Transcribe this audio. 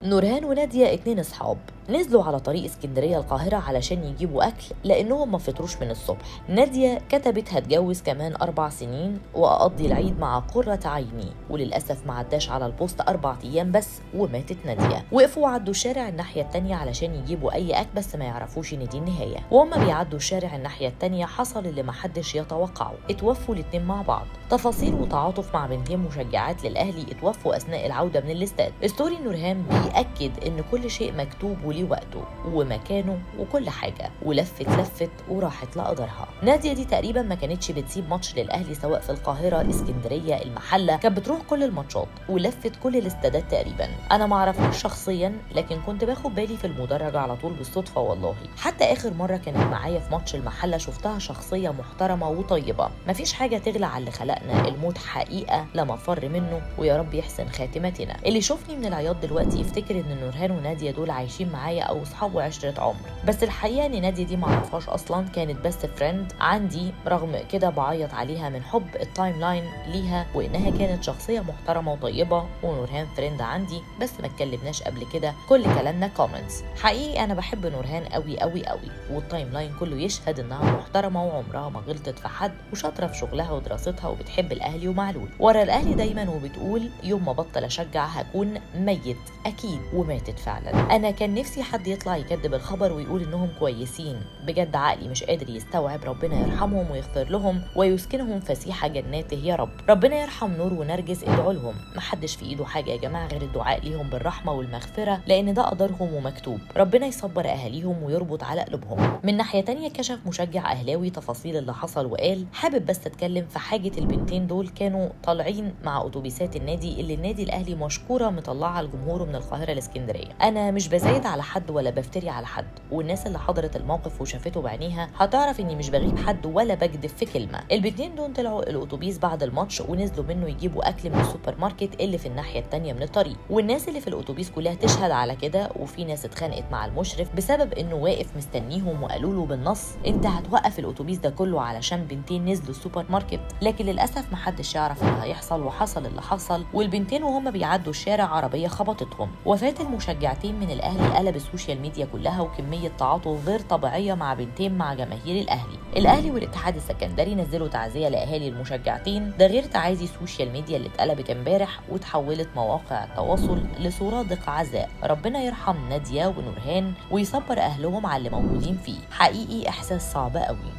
نورهان ونادية اتنين اصحاب نزلوا على طريق اسكندرية القاهرة علشان يجيبوا أكل لأنهم ما فطروش من الصبح نادية كتبت هتجوز كمان أربع سنين وأقضي العيد مع قرة عيني وللأسف ما عداش على البوست أربع أيام بس وماتت نادية وقفوا عدوا الشارع الناحية التانية علشان يجيبوا أي أكل بس ما يعرفوش إن دي النهاية وهم بيعدوا الشارع الناحية التانية حصل اللي محدش يتوقعه اتوفوا الاتنين مع بعض تفاصيل وتعاطف مع بنتين مشجعات للأهلي اتوفوا أثناء العودة من الاستاد ستوري نورهان بيأكد إن كل شيء مكتوب وليه وقته ومكانه وكل حاجة ولفت لفت وراحت لقدرها نادية دي تقريبا ما كانتش بتسيب ماتش للأهلي سواء في القاهرة اسكندرية المحلة كانت بتروح كل الماتشات ولفت كل الاستادات تقريبا أنا ما أعرفهاش شخصيا لكن كنت باخد بالي في المدرج على طول بالصدفة والله حتى آخر مرة كانت معايا في ماتش المحلة شفتها شخصية محترمة وطيبة مفيش حاجة تغلى على اللي خلقنا الموت حقيقة لا مفر منه ويا رب يحسن خاتمتنا اللي شوفني من العياط دلوقتي يفتكر ان نورهان ونادية دول عايشين معايا او اصحاب وعشرة عمر بس الحقيقة ان نادية دي معرفهاش اصلا كانت بس فريند عندي رغم كده بعيط عليها من حب التايم لاين ليها وانها كانت شخصية محترمة وطيبة ونورهان فريند عندي بس ما اتكلمناش قبل كده كل كلامنا كومنتس حقيقي انا بحب نورهان قوي قوي قوي والتايم لاين كله يشهد انها محترمة وعمرها ما غلطت في حد وشاطرة في شغلها ودراستها وبتحب الاهلي ومعلول ورا الاهلي دايما وبتقول يوم ما بطل اشجع هكون ميت اكيد وماتت فعلا انا كان نفسي حد يطلع يكذب الخبر ويقول انهم كويسين بجد عقلي مش قادر يستوعب ربنا يرحمهم ويغفر لهم ويسكنهم فسيح جناته يا رب ربنا يرحم نور ونرجس ادعوا لهم محدش في ايده حاجه يا جماعه غير الدعاء ليهم بالرحمه والمغفره لان ده قدرهم ومكتوب ربنا يصبر اهاليهم ويربط على قلوبهم من ناحيه تانية كشف مشجع اهلاوي تفاصيل اللي حصل وقال حابب بس اتكلم في حاجه البنتين دول كانوا طالعين مع اتوبيسات النادي اللي النادي الاهلي مشكوره مطلعه لجمهوره من القاهره الاسكندريه انا مش بزايد على حد ولا بفتري على حد والناس اللي حضرت الموقف وشافته بعينيها هتعرف اني مش بغيب حد ولا بكذب في كلمه البنتين دول طلعوا الاتوبيس بعد الماتش ونزلوا منه يجيبوا اكل من السوبر ماركت اللي في الناحيه التانية من الطريق والناس اللي في الاتوبيس كلها تشهد على كده وفي ناس اتخانقت مع المشرف بسبب انه واقف مستنيهم وقالوا له بالنص انت هتوقف الاتوبيس ده كله علشان بنتين نزلوا السوبر ماركت لكن للاسف محدش يعرف اللي هيحصل وحصل اللي حصل والبنتين وهم بيعدوا الشارع عربيه خبطتهم وفاه المشجعتين من الاهلي قلب السوشيال ميديا كلها وكميه تعاطف غير طبيعيه مع بنتين مع جماهير الاهلي الاهلي والاتحاد السكندري نزلوا تعزيه لاهالي المشجعتين ده غير تعازي السوشيال ميديا اللي اتقلبت امبارح وتحولت مواقع التواصل لسرادق عزاء ربنا يرحم ناديه ونورهان ويصبر اهلهم على اللي موجودين فيه حقيقي احساس صعب قوي